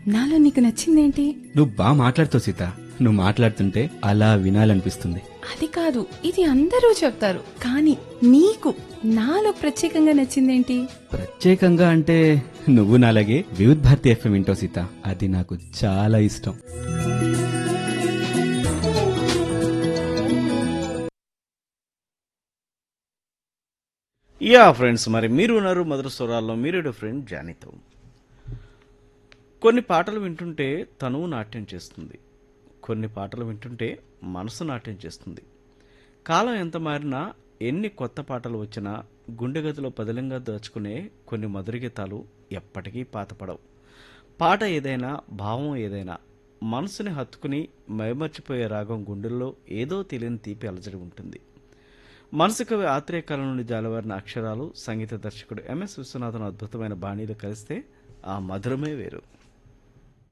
నాలో నీకు నచ్చిందేంటి నువ్వు బాగా మాట్లాడుతావు సీత నువ్వు మాట్లాడుతుంటే అలా వినాలనిపిస్తుంది అది కాదు ఇది అందరూ చెప్తారు కానీ నీకు నాలో ప్రత్యేకంగా నచ్చిందేంటి ప్రత్యేకంగా అంటే నువ్వు నాలాగే వివిధ్ భారతి ఎఫ్ఎం వింటావు సీత అది నాకు చాలా ఇష్టం యా ఫ్రెండ్స్ మరి మీరు ఉన్నారు మధుర స్వరాల్లో మీరు ఫ్రెండ్ జానీతో కొన్ని పాటలు వింటుంటే తనువు నాట్యం చేస్తుంది కొన్ని పాటలు వింటుంటే మనసు నాట్యం చేస్తుంది కాలం ఎంత మారినా ఎన్ని కొత్త పాటలు వచ్చినా గుండె గదిలో పదిలంగా దాచుకునే కొన్ని మధుర గీతాలు ఎప్పటికీ పాతపడవు పాట ఏదైనా భావం ఏదైనా మనసుని హత్తుకుని మైమర్చిపోయే రాగం గుండెల్లో ఏదో తెలియని తీపి అలజడి ఉంటుంది మనసు కవి ఆత్రేయ కళ నుండి జాలవారిన అక్షరాలు సంగీత దర్శకుడు ఎంఎస్ విశ్వనాథన్ అద్భుతమైన బాణీలు కలిస్తే ఆ మధురమే వేరు